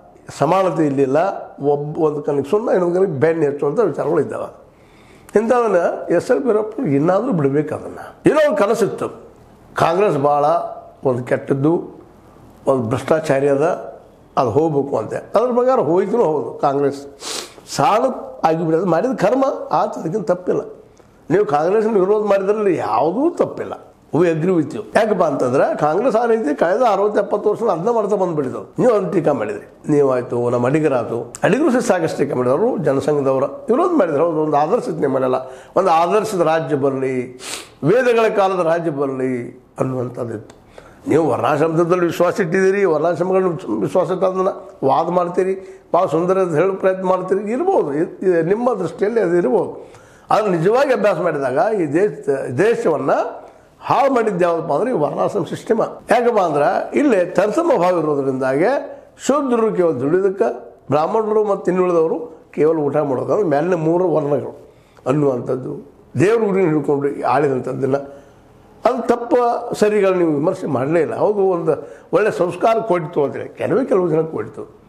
ಸಮಾನತೆ ಇಲ್ಲಿಲ್ಲ ಒಬ್ಬ ಒಂದು ಕನಿಗೆ ಸುಣ್ಣ ಇನ್ನೊಂದು ಕನಿಗೆ ಬೆನ್ನು ಹೆಚ್ಚುವಂಥ ವಿಚಾರಗಳು ಇದ್ದಾವೆ ಇಂಥದನ್ನು ಎಸ್ ಎಲ್ ಭೈರಪ್ಪ ಇನ್ನಾದರೂ ಬಿಡಬೇಕು ಅದನ್ನು ಏನೋ ಒಂದು ಕನಸಿತ್ತು ಕಾಂಗ್ರೆಸ್ ಭಾಳ ಒಂದು ಕೆಟ್ಟದ್ದು ಒಂದು ಭ್ರಷ್ಟಾಚಾರಿ ಅದ ಅದು ಹೋಗ್ಬೇಕು ಅಂತೆ ಅದ್ರ ಪ್ರಕಾರ ಹೋಯ್ತು ಹೌದು ಕಾಂಗ್ರೆಸ್ ಸಾಲ ಆಗಿಬಿಡೋದು ಮಾಡಿದ ಕರ್ಮ ಆತ ಅದಕ್ಕಿಂತ ತಪ್ಪಿಲ್ಲ ನೀವು ಕಾಂಗ್ರೆಸ್ನ ವಿರೋಧ ಮಾಡಿದ್ರಲ್ಲಿ ಯಾವುದೂ ತಪ್ಪಿಲ್ಲ ವಿ ಅಗ್ರಿ ವಿತ್ ಯು ಯಾಕಪ್ಪ ಅಂತಂದ್ರೆ ಕಾಂಗ್ರೆಸ್ ಆ ರೀತಿ ಕಳೆದ ಅರವತ್ತು ಎಪ್ಪತ್ತು ವರ್ಷ ಅದನ್ನ ಮಾಡ್ತಾ ಬಂದ್ಬಿಟ್ಟಿದ್ದು ನೀವು ಅದನ್ನ ಟೀಕಾ ಮಾಡಿದ್ರಿ ನೀವಾಯ್ತು ನಮ್ಮ ಅಡಿಗರಾತು ಅಡಿಗರು ಸಹ ಸಾಕಷ್ಟು ಟೀಕಾ ಮಾಡಿದವರು ಜನಸಂಘದವರ ವಿರೋಧ ಮಾಡಿದ್ರು ಹೌದು ಒಂದು ಆದರ್ಶದ ನಿಮ್ಮನೆಲ್ಲ ಒಂದು ಆದರ್ಶದ ರಾಜ್ಯ ಬರಲಿ ವೇದಗಳ ಕಾಲದ ರಾಜ್ಯ ಬರಲಿ ಅನ್ನುವಂಥದ್ದಿತ್ತು ನೀವು ವರ್ಣಾಶ್ರಮದಲ್ಲಿ ವಿಶ್ವಾಸ ಇಟ್ಟಿದ್ದೀರಿ ವರ್ಣಾಶ್ರಮಗಳನ್ನ ವಿಶ್ವಾಸ ಇಟ್ಟು ಅದನ್ನು ವಾದ ಮಾಡ್ತೀರಿ ಭಾಳ ಸುಂದರ ಅಂತ ಹೇಳೋ ಪ್ರಯತ್ನ ಮಾಡ್ತೀರಿ ಇರ್ಬೋದು ಇದ್- ಇದ್ ನಿಮ್ಮ ದೃಷ್ಟಿಯಲ್ಲಿ ಅದು ಇರ್ಬೋದು ಆದರೆ ನಿಜವಾಗಿ ಅಭ್ಯಾಸ ಮಾಡಿದಾಗ ಈ ದೇಶ ದೇಶವನ್ನು ಹಾಳು ಮಾಡಿದ್ದು ಯಾವುದಪ್ಪ ಅಂದರೆ ಈ ವರ್ಣಾಶ್ರಮ ಸಿಸ್ಟಮ ಯಾಕಪ್ಪ ಅಂದ್ರೆ ಇಲ್ಲಿ ತರಸಮ ಭಾವ ಇರೋದ್ರಿಂದಾಗೆ ಶೂದ್ರರು ಕೇವಲ ದುಡಿದಕ್ಕೆ ಬ್ರಾಹ್ಮಣರು ಮತ್ತು ಇನ್ನುಳಿದವರು ಕೇವಲ ಊಟ ಮಾಡೋದು ಅಂದ್ರೆ ಮೇಲಿನ ಮೂರು ವರ್ಣಗಳು ಅನ್ನುವಂಥದ್ದು ದೇವ್ರ ಗುರಿ ಹಿಡ್ಕೊಂಡು ಆಳಿದಂಥದ್ದನ್ನು ಅದು ತಪ್ಪ ಸರಿಗಳು ನೀವು ವಿಮರ್ಶೆ ಮಾಡಲೇ ಇಲ್ಲ ಹೌದು ಒಂದು ಒಳ್ಳೆ ಸಂಸ್ಕಾರ ಕೊಡ್ತು ಅಂತೇಳಿ ಕೆಲವೇ ಕೆಲವು ಜನ ಕೊಡ್ತು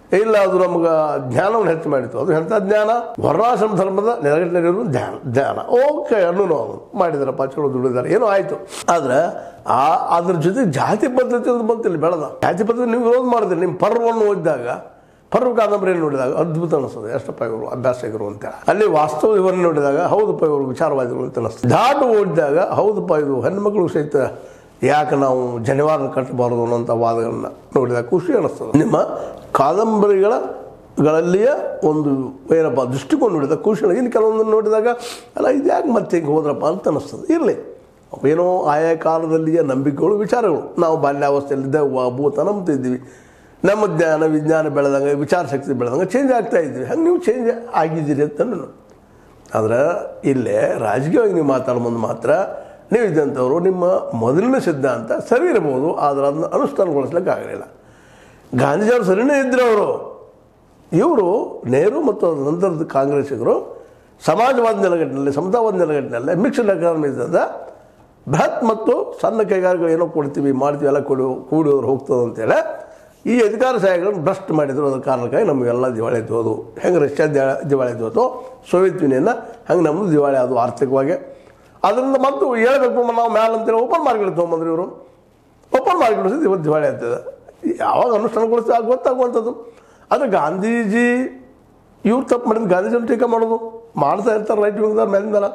ಇಲ್ಲ ಅದು ನಮ್ಗೆ ಜ್ಞಾನವನ್ನು ಹೆಚ್ಚು ಮಾಡಿತು ಅದು ಎಂಥ ಜ್ಞಾನ ವರ್ಣಾಶ್ರಮ ಧರ್ಮದ ನೆರಗಟ್ಟಿನಲ್ಲಿರೋದು ಧ್ಯಾನ ಧ್ಯಾನ ಓಕೆ ಅನ್ನೂ ಅವರು ಮಾಡಿದಾರಪ್ಪ ಚಲೋ ದುಡಿದಾರೆ ಏನೋ ಆಯಿತು ಆದ್ರೆ ಆ ಅದ್ರ ಜೊತೆ ಜಾತಿ ಪದ್ಧತಿ ಅಂತ ಬಂತಿಲ್ಲ ಬೆಳೆದ ಜಾತಿ ಪದ್ಧತಿ ನೀವು ವಿರೋಧ ಮಾಡಿದ್ರಿ ನಿಮ್ಮ ಪರ್ವವನ್ನು ಓದಿದಾಗ ಪರ್ವ ಕಾದಂಬರಿಯನ್ನು ನೋಡಿದಾಗ ಅದ್ಭುತ ಅನಿಸ್ತದೆ ಎಷ್ಟಪ್ಪ ಇವರು ಅಭ್ಯಾಸಕರು ಅಂತ ಅಲ್ಲಿ ವಾಸ್ತವ ಇವರನ್ನು ನೋಡಿದಾಗ ಹೌದಪ್ಪ ಇವರು ವಿಚಾರವಾದಿಗಳು ಅಂತ ಅನಿಸ್ತದೆ ದಾಟು ಓದಿದಾಗ ಹೌದಪ್ಪ ಇದು ಹೆಣ್ಮಕ್ಳು ಸಹಿತ ಯಾಕೆ ನಾವು ಜನಿವಾರ ಕಟ್ಟಬಾರದು ಅನ್ನೋಂಥ ವಾದಗಳನ್ನ ನೋಡಿದಾಗ ಖುಷಿ ಅನ್ನಿಸ್ತದೆ ನಿಮ್ಮ ಕಾದಂಬರಿಗಳ ಗಳಲ್ಲಿಯ ಒಂದು ಏನಪ್ಪ ದೃಷ್ಟಿಕೋನ ನೋಡಿದಾಗ ಖುಷಿ ಅನ್ನಿಸ್ತದೆ. ಇನ್ನು ಕೆಲವೊಂದನ್ನು ನೋಡಿದಾಗ ಅಲ್ಲ ಇದು ಯಾಕೆ ಮತ್ತೆ ಹಿಂಗೆ ಹೋದ್ರಪ್ಪ ಅಂತ ಅನ್ನಿಸ್ತದೆ ಇರಲಿ ಏನೋ ಆಯಾ ಕಾಲದಲ್ಲಿಯ ನಂಬಿಕೆಗಳು ವಿಚಾರಗಳು ನಾವು ಬಾಲ್ಯಾವಸ್ಥೆಯಲ್ಲಿದ್ದ ಭೂತ ನಂಬ್ತಿದ್ವಿ ನಮ್ಮ ಜ್ಞಾನ ವಿಜ್ಞಾನ ಬೆಳೆದಂಗೆ ವಿಚಾರ ಶಕ್ತಿ ಬೆಳೆದಂಗೆ ಚೇಂಜ್ ಆಗ್ತಾ ಇದ್ವಿ ಹಂಗೆ ನೀವು ಚೇಂಜ್ ಆಗಿದ್ದೀರಿ ಅಂತ ನಾನು ಆದ್ರೆ ಇಲ್ಲೇ ರಾಜಕೀಯವಾಗಿ ನೀವು ಮಾತಾಡೋ ಮುಂದೆ ಮಾತ್ರ ನೀವು ಇದ್ದಂಥವ್ರು ನಿಮ್ಮ ಮೊದಲಿನ ಸಿದ್ಧಾಂತ ಸರಿ ಇರ್ಬೋದು ಆದರೆ ಅದನ್ನ ಅನುಷ್ಠಾನಗೊಳಿಸ್ಲಿಕ್ಕೆ ಆಗಲಿಲ್ಲ ಗಾಂಧೀಜಿಯವರು ಸರಿನೇ ಇದ್ರು ಅವರು ಇವರು ನೆಹರು ಮತ್ತು ಅದರ ನಂತರದ ಕಾಂಗ್ರೆಸ್ಸಿಗರು ಸಮಾಜವಾದ ನೆಲಗಟ್ಟಿನಲ್ಲಿ ಸಮತಾವಾದ ನೆಲಗಟ್ಟಿನಲ್ಲಿ ಮಿಕ್ಸ್ಡ್ ಎಕಾನಮಿದಿಂದ ಬೃಹತ್ ಮತ್ತು ಸಣ್ಣ ಕೈಗಾರಿಕೆಗಳು ಏನೋ ಕೊಡ್ತೀವಿ ಮಾಡ್ತೀವಿ ಎಲ್ಲ ಕೊಡು ಕೂಡಿಯೋರು ಹೋಗ್ತದೆ ಅಂತೇಳಿ ಈ ಅಧಿಕಾರಶಾಹಿಗಳನ್ನು ಭ್ರಷ್ಟ ಮಾಡಿದ್ರು ಅದರ ಕಾರಣಕ್ಕಾಗಿ ನಮಗೆಲ್ಲ ದಿವಾಳಿ ಎದ್ದೋದು ಹೆಂಗೆ ರಷ್ಯಾ ದಿವಾ- ದಿವಾಳಿ ಎದ್ದೋದು ಸೋವಿಯತ್ ಯೂನಿಯನ್ನ ಹಂಗೆ ನಮ್ಮದು ದಿವಾಳಿ ಅದು ಆರ್ಥಿಕವಾಗಿ ಅದರಿಂದ ಮತ್ತು ಹೇಳ್ಬೇಕು ನಾವು ಮ್ಯಾಲ ಅಂತೇಳಿ ಓಪನ್ ಮಾರ್ಕೆಟ್ ತೊಗೊಂಬಂದ್ರಿ ಇವರು ಓಪನ್ ಮಾರ್ಕೆಟ್ ಇವತ್ತು ದಿವಾಳಿ ಆಗ್ತದೆ ಯಾವಾಗ ಅನುಷ್ಠಾನಗೊಳಿಸ್ತಾ ಗೊತ್ತಾಗುವಂಥದ್ದು ಆದರೆ ಗಾಂಧೀಜಿ ಇವ್ರು ತಪ್ಪು ಮಾಡಿದ್ರು ಗಾಂಧೀಜಿಯನ್ನು ಟೀಕೆ ಮಾಡೋದು ಮಾಡ್ತಾ ಇರ್ತಾರೆ ರೈಟ್ ವಿಂಗ್ದವ್ರು ಮೇಲಿನ ಮೇಲೆ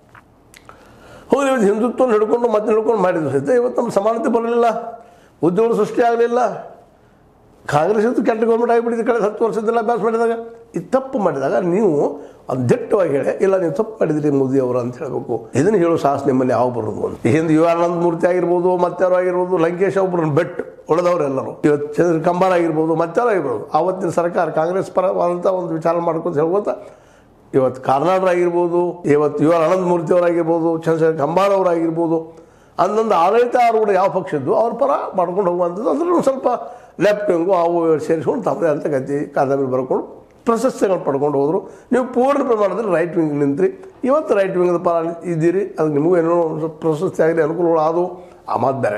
ಹೋಗಿ ಇವತ್ತು ಹಿಂದುತ್ವ ಹಿಡ್ಕೊಂಡು ಮತ್ತೆ ಹಿಡ್ಕೊಂಡು ಮಾಡಿದ್ರು ಸಹಿತ ಇವತ್ತು ನಮ್ಮ ಸಮಾನತೆ ಬರಲಿಲ್ಲ ಉದ್ಯೋಗ ಸೃಷ್ಟಿ ಆಗಲಿಲ್ಲ ಕಾಂಗ್ರೆಸ್ ಇತ್ತು ಕೆಟ್ಟ ಗೌರ್ಮೆಂಟ್ ಆಗಿಬಿಟ್ಟಿದೆ ಕಳೆದ ಹತ್ತು ವರ್ಷದಲ್ಲ ಅಭ್ಯಾಸ ಮಾಡಿದಾಗ ಇದು ತಪ್ಪು ಮಾಡಿದಾಗ ನೀವು ಅದು ದಿಟ್ಟವಾಗಿ ಹೇಳಿ ಇಲ್ಲ ನೀವು ತಪ್ಪು ಮಾಡಿದ್ರಿ ಮೋದಿ ಅವರು ಅಂತ ಹೇಳಬೇಕು ಇದನ್ನು ಹೇಳೋ ಸಾಹಸ ನಿಮ್ಮಲ್ಲಿ ಯಾವ ಬರೋದು ಅಂತ ಈ ಹಿಂದೆ ಯು ಆನಂದ ಮೂರ್ತಿ ಆಗಿರ್ಬೋದು ಮತ್ತಾರು ಆಗಿರ್ಬೋದು ಲಂಕೇಶ್ ಒಬ್ಬರನ್ನ ಬೆಟ್ ಉಳಿದವರೆಲ್ಲರೂ ಇವತ್ತು ಚಂದ್ರ ಕಂಬಾರ ಆಗಿರ್ಬೋದು ಮತ್ತಾರು ಆಗಿರ್ಬೋದು ಆವತ್ತಿನ ಸರ್ಕಾರ ಕಾಂಗ್ರೆಸ್ ಪರವಾದಂಥ ಒಂದು ವಿಚಾರ ಮಾಡ್ಕೊಂಡು ಹೇಳ್ಬೋತ ಇವತ್ತು ಕಾರ್ನಾಡ್ ಆಗಿರ್ಬೋದು ಇವತ್ತು ಯು ಆರ್ ಅನಂತ ಮೂರ್ತಿ ಅವರಾಗಿರ್ಬೋದು ಚಂದ್ರಶೇಖರ್ ಕಂಬಾರ ಅವರಾಗಿರ್ಬೋದು ಅಂದೊಂದು ಆಡಳಿತ ಆರೂಢ ಯಾವ ಪಕ್ಷದ್ದು ಅವ್ರ ಪರ ಮಾಡ್ಕೊಂಡು ಹೋಗುವಂಥದ್ದು ಅದ್ರಲ್ಲಿ ಒಂದು ಸ್ವಲ್ಪ ಲೆಫ್ಟ್ ವಿಂಗು ಅವು ಸೇರಿಸ್ಕೊಂಡು ತಮ್ಮದೇ ಅಂತ ಗತಿ ಕಾದಂಬರಿ ಬರ್ಕೊಂಡು ಪ್ರಶಸ್ತಿಗಳು ಪಡ್ಕೊಂಡು ಹೋದರು ನೀವು ಪೂರ್ಣ ಪ್ರಮಾಣದಲ್ಲಿ ರೈಟ್ ವಿಂಗ್ ನಿಂತ್ರಿ ಇವತ್ತು ರೈಟ್ ವಿಂಗದ ಪರ ಇದ್ದೀರಿ ಅದಕ್ಕೆ ನಿಮಗೂ ಏನೋ ಒಂದು ಸ್ವಲ್ಪ ಪ್ರಶಸ್ತಿ ಆಗಲಿ ಅನುಕೂಲಗಳು ಆದವು ಆ ಮಾತು ಬೇರೆ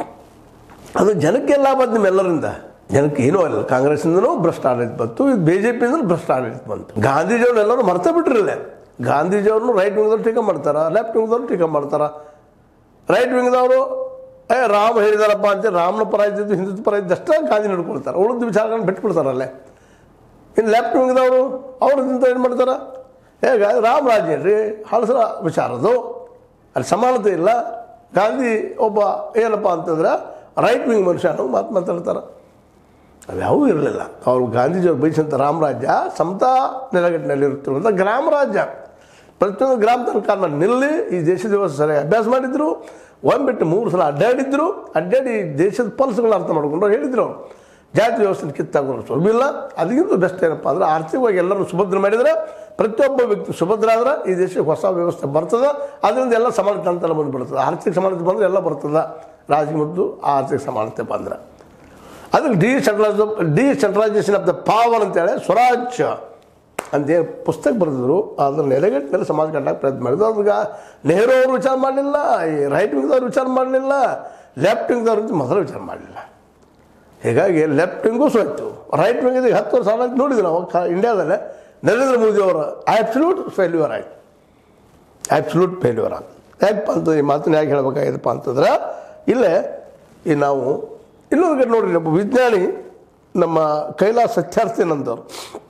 ಅದು ಜನಕ್ಕೆ ಲಾಭ ಆದ್ ನಿಮ್ಮೆಲ್ಲರಿಂದ ಜನಕ್ಕೆ ಏನೂ ಇಲ್ಲ ಕಾಂಗ್ರೆಸ್ಸಿಂದನೂ ಭ್ರಷ್ಟ ಆಡಳಿತ ಬಂತು ಇದು ಬಿ ಜೆ ಪಿಯಿಂದ ಭ್ರಷ್ಟ ಆಡಳಿತ ಬಂತು ಗಾಂಧೀಜಿಯವ್ರನ್ನೆಲ್ಲರೂ ಮರ್ತ ಬಿಟ್ರಿಲ್ಲ ಗಾಂಧೀಜಿಯವ್ರನ್ನು ರೈಟ್ ವಿಂಗ್ದವ್ರು ಟೀಕೆ ಮಾಡ್ತಾರ ಲೆಫ್ಟ್ ವಿಂಗ್ದವ್ರು ಟೀಕೆ ಮಾಡ್ತಾರ ರೈಟ್ ವಿಂಗ್ದವರು ಏ ರಾಮ ಹೇಳಿದಾರಪ್ಪ ಅಂತ ರಾಮನ ಪರ ಇದ್ದಿದ್ದು ಹಿಂದುತ್ವ ಪರ ಇದ್ದಷ್ಟೇ ಗಾಂಧಿ ನಡ್ಕೊಳ್ತಾರೆ ಉಳಿದ ವಿಚಾರಗಳನ್ನ ಬಿಟ್ಬಿಡ್ತಾರಲ್ಲೇ ಇನ್ನು ಲೆಫ್ಟ್ ವಿಂಗ್ದವರು ಅವ್ರದಿಂದ ಏನು ಮಾಡ್ತಾರೆ ಹೇಗ ರಾಮ ರಾಜ್ಯ ರೀ ಹಳಸರ ವಿಚಾರದು ಅಲ್ಲಿ ಸಮಾನತೆ ಇಲ್ಲ ಗಾಂಧಿ ಒಬ್ಬ ಏನಪ್ಪ ಅಂತಂದ್ರೆ ರೈಟ್ ವಿಂಗ್ ಮನುಷ್ಯ ಅನ್ನೋ ಮಾತು ಮಾತಾಡ್ತಾರೆ ಅವ್ಯಾವೂ ಇರಲಿಲ್ಲ ಅವರು ಗಾಂಧೀಜಿಯವ್ರು ಬಯಸಂತ ರಾಮರಾಜ್ಯ ಸಮತಾ ನೆಲಗಟ್ಟಿನಲ್ಲಿ ಇರುತ್ತಿರುವಂಥ ಗ್ರಾಮ ರಾಜ್ಯ ಪ್ರತಿಯೊಂದು ಗ್ರಾಮ ತನಕ ನಿಲ್ಲಿ ಈ ದೇಶದ ವ್ಯವಸ್ಥೆ ಸರಿಯಾಗಿ ಅಭ್ಯಾಸ ಮಾಡಿದ್ರು ಒಂದು ಬಿಟ್ಟು ಮೂರು ಸಲ ಅಡ್ಡಾಡಿದ್ರು ಅಡ್ಡಾಡಿ ದೇಶದ ಪಲ್ಸ್ಗಳನ್ನ ಅರ್ಥ ಮಾಡ್ಕೊಂಡು ಹೇಳಿದ್ರು ಅವ್ರು ಜಾತಿ ವ್ಯವಸ್ಥೆ ಕಿತ್ತಾಗೋರು ಸುಲಭಿಲ್ಲ ಅದಕ್ಕಿಂತ ಬೆಸ್ಟ್ ಏನಪ್ಪ ಅಂದ್ರೆ ಆರ್ಥಿಕವಾಗಿ ಎಲ್ಲರೂ ಸುಭದ್ರ ಮಾಡಿದರೆ ಪ್ರತಿಯೊಬ್ಬ ವ್ಯಕ್ತಿ ಸುಭದ್ರ ಆದ್ರೆ ಈ ದೇಶಕ್ಕೆ ಹೊಸ ವ್ಯವಸ್ಥೆ ಬರ್ತದೆ ಅದರಿಂದ ಎಲ್ಲ ಸಮಾನತೆ ಅಂತೆಲ್ಲ ಬಂದುಬಿಡ್ತದೆ ಆರ್ಥಿಕ ಸಮಾನತೆ ಬಂದರೆ ಎಲ್ಲ ಬರ್ತದೆ ರಾಜಕೀಯ ಮತ್ತು ಆರ್ಥಿಕ ಸಮಾನತೆ ಬಂದ್ರೆ ಅದಕ್ಕೆ decentralise decentralisation of the power ಅಂತೇಳಿ ಸ್ವರಾಜ್ ಅಂತೇಳಿ ಪುಸ್ತಕ ಬರೆದಿದ್ರು ಅದ್ರ ನೆಲೆಗಟ್ಟಿನಲ್ಲಿ ಸಮಾಜ ಕಟ್ಟಕ್ಕೆ ಪ್ರಯತ್ನ ಮಾಡಿದ್ರು ಅದ್ರಾಗ ನೆಹರು ಅವರು ವಿಚಾರ ಮಾಡಲಿಲ್ಲ ಈ ರೈಟ್ ವಿಂಗ್ದವ್ರು ವಿಚಾರ ಮಾಡಲಿಲ್ಲ ಲೆಫ್ಟ್ ವಿಂಗ್ದವ್ರು ಅಂತ ಮೊದಲು ವಿಚಾರ ಮಾಡಲಿಲ್ಲ ಹೀಗಾಗಿ ಲೆಫ್ಟ್ ವಿಂಗು ಸೋಯ್ತು ರೈಟ್ ವಿಂಗ್ ಇದೀಗ ಹತ್ತು ವರ್ಷ ಆಗಿ ನೋಡಿದ್ವಿ ನಾವು ಕ ಇಂಡಿಯಾದಲ್ಲೇ ನರೇಂದ್ರ ಮೋದಿ ಅವರ ಆ್ಯಬ್ಸಲ್ಯೂಟ್ ಫೇಲ್ಯೂರ್ ಆಯಿತು ಆ್ಯಬ್ಸಲ್ಯೂಟ್ ಫೇಲ್ಯೂರ್ ಆಗ ಯಾಕಪ್ಪ ಅಂತ ಈ ಮಾತನ್ನ ಯಾಕೆ ಹೇಳ್ಬೇಕಾಗಿದೆಪ್ಪ ಅಂತಂದ್ರೆ ಇಲ್ಲೇ ಈ ನಾವು ಇನ್ನೊಂದು ಕಡೆ ನೋಡ್ರಿ ಒಬ್ಬ ವಿಜ್ಞಾನಿ ನಮ್ಮ ಕೈಲಾಸ ಸತ್ಯಾರ್ಥಿನಂದವರು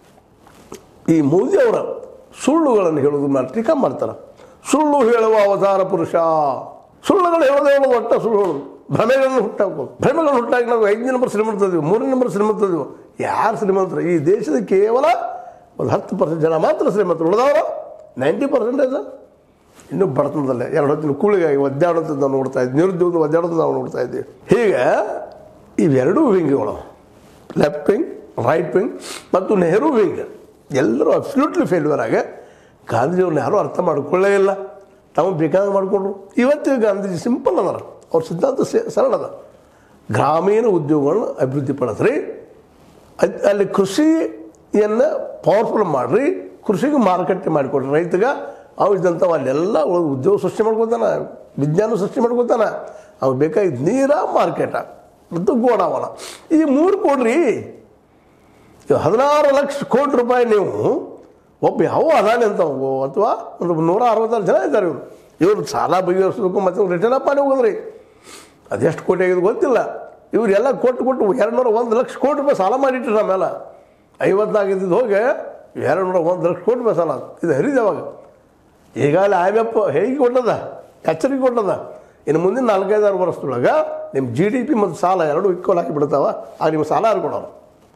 ಈ ಮೋದಿಯವರ ಸುಳ್ಳುಗಳನ್ನು ಹೇಳೋದು ಮಾಡಿ ಟೀಕಾ ಮಾಡ್ತಾರೆ ಸುಳ್ಳು ಹೇಳುವ ಅವತಾರ ಪುರುಷ ಸುಳ್ಳುಗಳು ಹೇಳೋದು ಹೇಳೋದು ಒಟ್ಟ ಸುಳ್ಳು ಹೇಳೋದು ಭ್ರಮೆಗಳನ್ನು ಹುಟ್ಟಾಕೋದು ಭ್ರಮೆಗಳನ್ನು ಹುಟ್ಟಾಕಿ ನಾವು ಐದನೇ ನಂಬರ್ ಶ್ರೀಮಂತದಿವು ಮೂರನೇ ನಂಬರ್ ಶ್ರೀಮಂತದಿವು ಯಾರು ಶ್ರೀಮಂತರು ಈ ದೇಶದ ಕೇವಲ ಒಂದು ಹತ್ತು ಪರ್ಸೆಂಟ್ ಜನ ಮಾತ್ರ ಶ್ರೀಮಂತರು ಉಳಿದವರು ನೈಂಟಿ ಪರ್ಸೆಂಟೇಜ್ ಇನ್ನೂ ಬಡತನದಲ್ಲೇ ಎರಡು ಹೊತ್ತಿನ ಕೂಳಿಗಾಗಿ ಒದ್ದಾಡೋದು ನಾವು ನೋಡ್ತಾ ಇದ್ವಿ ನಿರುದ್ಯೋಗ ಒದ್ದಾಡೋದು ನಾವು ನೋಡ್ತಾ ಇದ್ದೀವಿ ಹೀಗೆ ಇವೆರಡೂ ವಿಂಗ್ಗಳು ಲೆಫ್ಟ್ ವಿಂಗ್ ರೈಟ್ ವಿಂಗ್ ಮತ್ತು ನೆಹರು ವಿಂಗ್ ಎಲ್ಲರೂ ಅಬ್ಸಲ್ಯೂಟ್ಲಿ ಫೇಲ್ಯೂರ್ ಆಗಿ ಗಾಂಧೀಜಿಯವ್ರನ್ನ ಯಾರೂ ಅರ್ಥ ಮಾಡ್ಕೊಳ್ಳೇ ಇಲ್ಲ ತಾವು ಬೇಕಾದ ಮಾಡಿಕೊಂಡ್ರು ಇವತ್ತಿಗೆ ಗಾಂಧೀಜಿ ಸಿಂಪಲ್ ಅದಾರ ಅವ್ರ ಸಿದ್ಧಾಂತ ಸೆ- ಸರಳ ಅದ ಗ್ರಾಮೀಣ ಉದ್ಯೋಗಗಳನ್ನ ಅಭಿವೃದ್ಧಿ ಪಡಿಸ್ರಿ ಅದ್- ಅಲ್ಲಿ ಕೃಷಿಯನ್ನು ಪವರ್ಫುಲ್ ಮಾಡಿರಿ ಕೃಷಿಗೆ ಮಾರುಕಟ್ಟೆ ಮಾಡಿಕೊಡ್ರಿ ರೈತಗೆ ಅವು ಇದ್ದಂಥವು ಅಲ್ಲೆಲ್ಲ ಉಳ್ದ ಉದ್ಯೋಗ ಸೃಷ್ಟಿ ಮಾಡ್ಕೊತಾನ ವಿಜ್ಞಾನ ಸೃಷ್ಟಿ ಮಾಡ್ಕೊತಾನ ಅವ್ರು ಬೇಕಾಗಿದ್ದು ನೀರ ಮಾರ್ಕೆಟ ಮತ್ತು ಗೋಡಾವನ ಈ ಮೂರು ಕೊಡ್ರಿ ಇವಾಗ ಹದಿನಾರು ಲಕ್ಷ ಕೋಟಿ ರೂಪಾಯಿ ನೀವು ಒಬ್ಬ ಯಾವ ಅದಾನೆ ಅಂತ ಅಥವಾ ಒಂದು ನೂರ ಅರವತ್ತಾರು ಜನ ಇದ್ದಾರೆ ಇವರು ಇವರು ಸಾಲ ಬಗೆಹರಿಸೋದಕ್ಕೂ ಮತ್ತು ರಿಟರ್ನ್ ಅಪ್ ಮಾಡಿ ಹೋಗೋದ್ರಿ ಅದೆಷ್ಟು ಕೋಟಿ ಆಗಿದೆ ಗೊತ್ತಿಲ್ಲ ಇವರೆಲ್ಲ ಕೊಟ್ಟು ಕೊಟ್ಟು ಎರಡು ನೂರ ಒಂದು ಲಕ್ಷ ಕೋಟಿ ರೂಪಾಯಿ ಸಾಲ ಮಾಡಿಟ್ರು ನಮ್ಮೆಲ್ಲ ಐವತ್ನಾಲ್ಕಿದ್ದು ಹೋಗಿ ಎರಡು ನೂರ ಒಂದು ಲಕ್ಷ ಕೋಟಿ ರೂಪಾಯಿ ಸಾಲ ಇದು ಹರಿದು ಯಾವಾಗ ಈಗಾಗಲೇ ಐ ಎಮ್ ಎಫ್ ಹೇಗೆ ಕೊಟ್ಟದ ಎಚ್ಚರಿಕೆ ಕೊಟ್ಟದ ಇನ್ನು ಮುಂದಿನ ನಾಲ್ಕೈದಾರು ವರ್ಷದೊಳಗೆ ನಿಮ್ಮ ಜಿ ಡಿ ಪಿ ಮತ್ತು ಸಾಲ ಎರಡು ಈಕ್ವಲ್ ಆಗಿ ಬಿಡ್ತಾವ ಆಗ ನಿಮ್ಮ ಸಾಲ ಯಾರು ಕೊಡೋರು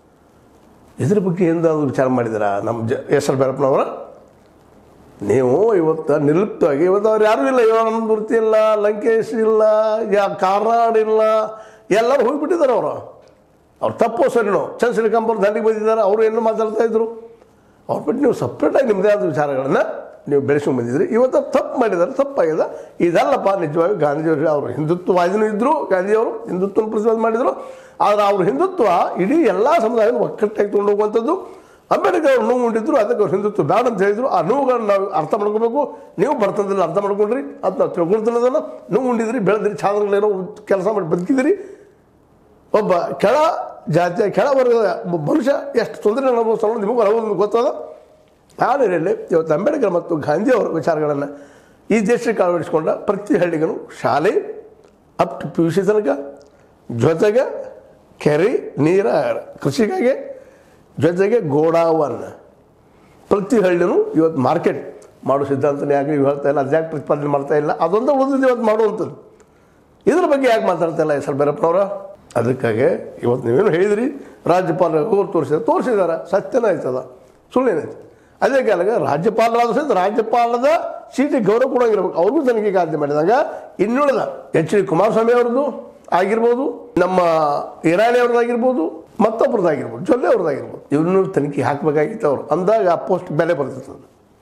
ಇದ್ರ ಬಗ್ಗೆ ಎಂದಾದ್ರು ವಿಚಾರ ಮಾಡಿದ್ದೀರಾ ನಮ್ಮ ಜ ಎಸ್ ಎಲ್ ಭೈರಪ್ಪನವರ ನೀವು ಇವತ್ತು ನಿರ್ಲಿಪ್ತವಾಗಿ ಇವತ್ತು ಅವ್ರು ಯಾರೂ ಇಲ್ಲ ಯೋಗಾನಂದಮೂರ್ತಿ ಇಲ್ಲ ಲಂಕೇಶ್ ಇಲ್ಲ ಯಾ ಕಾರ್ನಾಡ್ ಇಲ್ಲ ಎಲ್ಲರೂ ಹೋಗಿಬಿಟ್ಟಿದ್ದಾರೆ ಅವರು ಅವ್ರು ತಪ್ಪು ಸರಿನೋ ಚಂದ್ರಶ್ರೀಕಾಂತ್ ದಂಡಿಗೆ ಬಂದಿದ್ದಾರೆ ಅವರು ಏನು ಮಾತಾಡ್ತಾ ಇದ್ರು ಅವ್ರು ಬಿಟ್ಟು ನೀವು ಸಪ್ರೇಟಾಗಿ ನಿಮ್ಮದೇ ಆದ ವಿಚಾರಗಳನ್ನು ನೀವು ಬೆಳೆಸ್ಕೊಂಡು ಬಂದಿದ್ರಿ ಇವತ್ತು ತಪ್ಪು ಮಾಡಿದ್ದಾರೆ ತಪ್ಪಾಗಿದೆ ಇದಲ್ಲಪ್ಪ ನಿಜವಾಗಿ ಗಾಂಧಿಯವರು ಅವರು ಹಿಂದುತ್ವವಾದಿನೂ ಇದ್ದರು ಗಾಂಧಿಯವರು ಹಿಂದುತ್ವ ಪ್ರತಿವಾದ ಮಾಡಿದರು ಆದರೆ ಅವ್ರ ಹಿಂದುತ್ವ ಇಡೀ ಎಲ್ಲ ಸಮುದಾಯದ ಒಕ್ಕಟ್ಟಾಗಿ ತೊಗೊಂಡು ಹೋಗುವಂಥದ್ದು ಅಂಬೇಡ್ಕರ್ ಅವ್ರು ನೋವು ಉಂಡಿದ್ರು ಅದಕ್ಕೆ ಅವ್ರು ಹಿಂದುತ್ವ ಬೇಡ ಅಂತ ಹೇಳಿದ್ರು ಆ ನೋವುಗಳನ್ನ ನಾವು ಅರ್ಥ ಮಾಡ್ಕೋಬೇಕು ನೀವು ಬರ್ತದಲ್ಲಿ ಅರ್ಥ ಮಾಡ್ಕೊಂಡ್ರಿ ಅದು ನಾವು ತಿಳ್ಕೊಳ್ತಿಲ್ಲ ಅದನ್ನು ನೋವು ಉಂಡಿದ್ರಿ ಬೆಳೆದ್ರಿ ಛಾದಗಳೇನೋ ಕೆಲಸ ಮಾಡಿ ಬದುಕಿದ್ರಿ ಒಬ್ಬ ಕೆಳ ಜಾತಿಯ ಕೆಳ ವರ್ಗದ ಒಬ್ಬ ಮನುಷ್ಯ ಎಷ್ಟು ತೊಂದರೆ ಅನುಭವಿಸ್ತಾನೋ ನಿಮಗೂ ಅನುಭವ ಗೊತ್ತದ ಆ ನಿಟ್ಟಿನಲ್ಲಿ ಇವತ್ತು ಅಂಬೇಡ್ಕರ್ ಮತ್ತು ಗಾಂಧಿ ಅವರ ವಿಚಾರಗಳನ್ನು ಈ ದೇಶಕ್ಕೆ ಅಳವಡಿಸಿಕೊಂಡ ಪ್ರತಿ ಹಳ್ಳಿಗೂ ಶಾಲೆ up to P U C ತನಕ ಜೊತೆಗೆ ಕೆರೆ ನೀರ ಕೃಷಿಗಾಗಿ ಜೊತೆಗೆ ಗೋಡಾವನ್ ಪ್ರತಿ ಹಳ್ಳಿನೂ ಇವತ್ತು ಮಾರ್ಕೆಟ್ ಮಾಡೋ ಸಿದ್ಧಾಂತನೇ ಆಗಲಿ ಇವ್ ಹೇಳ್ತಾ ಇಲ್ಲ ಅದ್ಯಾಕೆ ಪ್ರತಿಪಾದನೆ ಮಾಡ್ತಾ ಇಲ್ಲ ಅದೊಂದು ಉಳಿದಿದ್ದು ಇವತ್ತು ಮಾಡುವಂಥದ್ದು ಇದ್ರ ಬಗ್ಗೆ ಯಾಕೆ ಮಾತಾಡ್ತಾ ಇಲ್ಲ ಎಸ್ ಎಲ್ ಭೈರಪ್ಪನವರ ಅದಕ್ಕಾಗಿ ಇವತ್ತು ನೀವೇನು ಹೇಳಿದ್ರಿ ರಾಜ್ಯಪಾಲ ಹೋಗಿ ತೋರಿಸಿದ ತೋರಿಸಿದಾರೆ ಸತ್ಯನ ಆಯ್ತದ ಸುಳ್ಳೇನೈತೆ ಅದೇ ಕಾಲಕ್ಕೆ ರಾಜ್ಯಪಾಲರಾದ ಸಹಿತ ರಾಜ್ಯಪಾಲದ ಸೀಟಿಗೆ ಗೌರವ ಕೊಡೋಂಗಿರ್ಬೇಕು ಅವ್ರಿಗೂ ತನಿಖೆ ಖಾತೆ ಮಾಡಿದಾಗ ಇನ್ನುಳಿದ ಎಚ್ ಡಿ ಕುಮಾರಸ್ವಾಮಿ ಅವ್ರದ್ದು ಆಗಿರ್ಬೋದು ನಮ್ಮ ಇರಾನಿ ಅವ್ರದ್ದಾಗಿರ್ಬೋದು ಮತ್ತೊಬ್ರದ್ದಾಗಿರ್ಬೋದು ಜೊಲ್ಲೆ ಅವ್ರದ್ದಾಗಿರ್ಬೋದು ಇವ್ರನ್ನೂ ತನಿಖೆ ಹಾಕಬೇಕಾಗಿತ್ತು ಅವರು ಅಂದಾಗ ಆ ಪೋಸ್ಟ್ ಬೆಲೆ ಬರ್ತಿರ್ತದೆ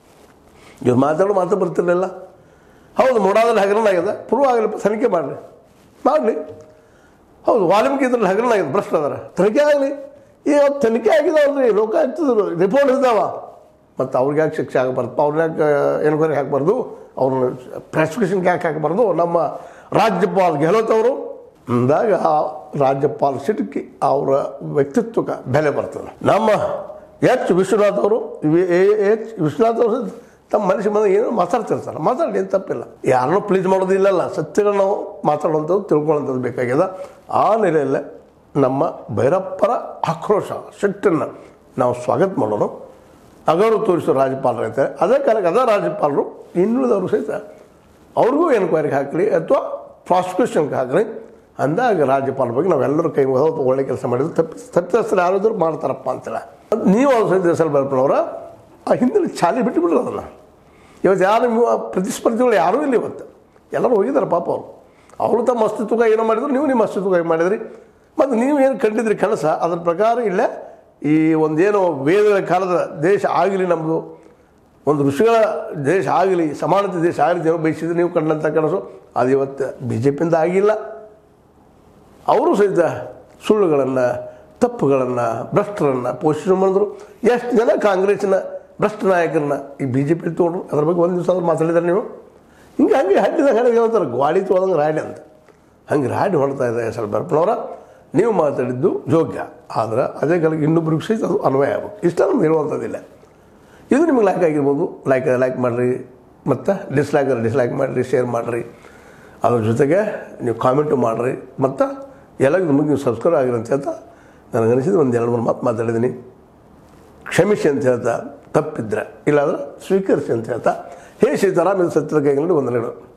ಇವ್ರು ಮಾತಾಡೋ ಮಾತು ಬರ್ತಿರ್ಲಿಲ್ಲ ಹೌದು ಮೊಡಾದಲ್ಲಿ ಹಗರಣ ಆಗಿದೆ ಪ್ರೂವ್ ಆಗಲಿಪ್ಪ ತನಿಖೆ ಮಾಡಲಿ ಮಾಡಲಿ ಹೌದು ವಾಲ್ಮೀಕಿ ಇದ್ರಲ್ಲಿ ಹಗರಣ ಆಗಿದೆ ಭ್ರಷ್ಟ ಅದಾರ ತನಿಖೆ ಆಗಲಿ ಈಗ ತನಿಖೆ ಆಗಿದಾವಲ್ರಿ ಲೋಕಾಯುಕ್ತದ ರಿಪೋರ್ಟ್ ಇದ್ದಾವ ಮತ್ತು ಅವ್ರಿಗೆ ಯಾಕೆ ಶಿಕ್ಷೆ ಆಗಬಾರ್ದು ಅವ್ರನ್ನ ಯಾಕೆ ಎನ್ಕ್ವೈರಿ ಹಾಕಬಾರ್ದು ಅವ್ರನ್ನ ಪ್ರಾಸಿಕ್ಯೂಷನ್ಗೆ ಯಾಕೆ ಹಾಕಬಾರ್ದು ನಮ್ಮ ರಾಜ್ಯಪಾಲ್ ಗೆಹ್ಲೋತ್ ಅವರು ಅಂದಾಗ ಆ ರಾಜ್ಯಪಾಲ ಸಿಟುಕಿ ಅವರ ವ್ಯಕ್ತಿತ್ವಕ್ಕೆ ಬೆಲೆ ಬರ್ತದೆ ನಮ್ಮ ಎಚ್ ವಿಶ್ವನಾಥ್ ಅವರು ವಿ- ಎ- ಎಚ್ ವಿಶ್ವನಾಥ್ ಅವರು ತಮ್ಮ ಮನುಷ್ಯ ಬಂದಾಗ ಏನೋ ಮಾತಾಡ್ತಿರ್ತಾರೆ ಮಾತಾಡಿ ಏನು ತಪ್ಪಿಲ್ಲ ಯಾರನ್ನೂ ಪ್ಲೀಸ್ ಮಾಡೋದಿಲ್ಲಲ್ಲ ಸತ್ಯಗಳನ್ನ ನಾವು ಮಾತಾಡುವಂಥದ್ದು ತಿಳ್ಕೊಳ್ಳೋಂಥದ್ದು ಬೇಕಾಗ್ಯದ ಆ ನೆಲೆಯಲ್ಲೇ ನಮ್ಮ ಭೈರಪ್ಪರ ಆಕ್ರೋಶ ಸಿಟ್ಟನ್ನು ನಾವು ಸ್ವಾಗತ ಮಾಡೋಣ ಅಗೌರವ ತೋರಿಸೋ ರಾಜ್ಯಪಾಲರು ಇರ್ತಾರೆ ಅದೇ ಕಾಲಕ್ಕೆ ಅದೇ ರಾಜ್ಯಪಾಲರು ಇನ್ನುಳಿದವರು ಸಹಿತ ಅವ್ರಿಗೂ ಎನ್ಕ್ವೈರಿಗೆ ಹಾಕಲಿ ಅಥವಾ ಪ್ರಾಸಿಕ್ಯೂಷನ್ಗೆ ಹಾಕಲಿ ಅಂದಾಗ ರಾಜ್ಯಪಾಲ ಬಗ್ಗೆ ನಾವೆಲ್ಲರೂ ಕೈ ಮುಗಿದ ಒಳ್ಳೆ ಕೆಲಸ ಮಾಡಿದ್ರು ತಪ್ಪಿ ತಪ್ಪಿತಸ್ಥರು ಯಾರಾದರೂ ಮಾಡ್ತಾರಪ್ಪ ಅಂತೇಳಿ ಅದು ನೀವು ಅವ್ರ ಸಹಿತ ಎಸ್ ಎಲ್ ಭೈರಪ್ಪನವರ ಆ ಹಿಂದಿನ ಚಾಲಿ ಬಿಟ್ಟು ಬಿಡ್ರಿ ಅದನ್ನು ಇವತ್ತು ಯಾರು ನೀವು ಆ ಪ್ರತಿಸ್ಪರ್ಧಿಗಳು ಯಾರೂ ಇಲ್ಲ ಇವತ್ತು ಎಲ್ಲರೂ ಹೋಗಿದ್ದಾರೆ ಪಾಪ ಅವರು ಅವರು ತಮ್ಮ ಅಸ್ತಿತ್ವಕ್ಕೆ ಏನೋ ಮಾಡಿದ್ರು ನೀವು ನಿಮ್ಮ ಅಸ್ತಿತ್ವಕ್ಕೆ ಮಾಡಿದ್ರಿ ಮತ್ತು ನೀವು ಏನು ಕಂಡಿದ್ರಿ ಕೆಲಸ ಅದ್ರ ಪ್ರಕಾರ ಇಲ್ಲೇ ಈ ಒಂದೇನೋ ವೇದಗಳ ಕಾಲದ ದೇಶ ಆಗಲಿ ನಮ್ಮದು ಒಂದು ಋಷಿಗಳ ದೇಶ ಆಗಲಿ ಸಮಾನತೆ ದೇಶ ಆಗಲಿ ಏನೋ ಬಯಸಿದ್ರೆ ನೀವು ಕಂಡಂಥ ಕೆಲಸ ಅದು ಇವತ್ತು ಬಿ ಜೆ ಪಿಯಿಂದ ಆಗಿಲ್ಲ ಅವರು ಸಹಿತ ಸುಳ್ಳುಗಳನ್ನು ತಪ್ಪುಗಳನ್ನು ಭ್ರಷ್ಟರನ್ನು ಪೋಷಣೆ ಮಾಡಿದ್ರು ಎಷ್ಟು ಜನ ಕಾಂಗ್ರೆಸ್ಸಿನ ಭ್ರಷ್ಟ ನಾಯಕರನ್ನ ಈ ಬಿ ಜೆ ಪಿ ತೊಗೊಂಡ್ರು ಅದ್ರ ಬಗ್ಗೆ ಒಂದು ದಿವಸ ಆದ್ರೂ ಮಾತಾಡಿದ್ರೆ ನೀವು ಹಿಂಗೆ ಹಂಗೆ ಹಡ್ಡಿದಾಗ ಹೇಳಿ ಹೇಳ್ತಾರೆ ಗಾಡಿ ತೊಗೊಳಂಗೆ ರಾಡಿ ಅಂತ ಹಂಗೆ ರಾಡಿ ಹೊಡ್ತಾ ಇದೆ ಎಸ್ ಎಲ್ ಭರಪ್ಪನವರ ನೀವು ಮಾತಾಡಿದ್ದು ಯೋಗ್ಯ ಆದ್ರೆ ಅದೇ ಕಾಲಕ್ಕೆ ಇನ್ನೊಬ್ರಿಗೆ ಸಹಿತ ಅದು ಅನ್ವಯ ಆಗ್ಬೇಕು ಇಷ್ಟ ನಮ್ಗೆ ಹೇಳುವಂಥದ್ದಿಲ್ಲ ಇದು ನಿಮಗೆ ಲೈಕ್ ಆಗಿರ್ಬೋದು ಲೈಕ್ ಲೈಕ್ ಮಾಡಿರಿ ಮತ್ತು ಡಿಸ್ಲೈಕ್ ಡಿಸ್ಲೈಕ್ ಮಾಡಿರಿ ಶೇರ್ ಮಾಡಿರಿ ಅದ್ರ ಜೊತೆಗೆ ನೀವು ಕಾಮೆಂಟು ಮಾಡಿರಿ ಮತ್ತು ಎಲ್ಲ ನಿಮಗೆ ನೀವು ಸಬ್ಸ್ಕ್ರೈಬ್ ಆಗಿರಿ ಅಂತ ಹೇಳ್ತಾ ನನಗನಿಸಿದ ಒಂದು ಎರಡು ಮೂರು ಮಾತು ಮಾತಾಡಿದ್ದೀನಿ ಕ್ಷಮಿಸಿ ಅಂತ ಹೇಳ್ತಾ ತಪ್ಪಿದ್ರೆ ಇಲ್ಲಾಂದ್ರೆ ಸ್ವೀಕರಿಸಿ ಅಂತ ಹೇಳ್ತಾ ಹೇ ಸೀತಾರಾಮ್ ಇದು ಸತ್ಯದ ಕೈಗಳಲ್ಲಿ ಒಂದು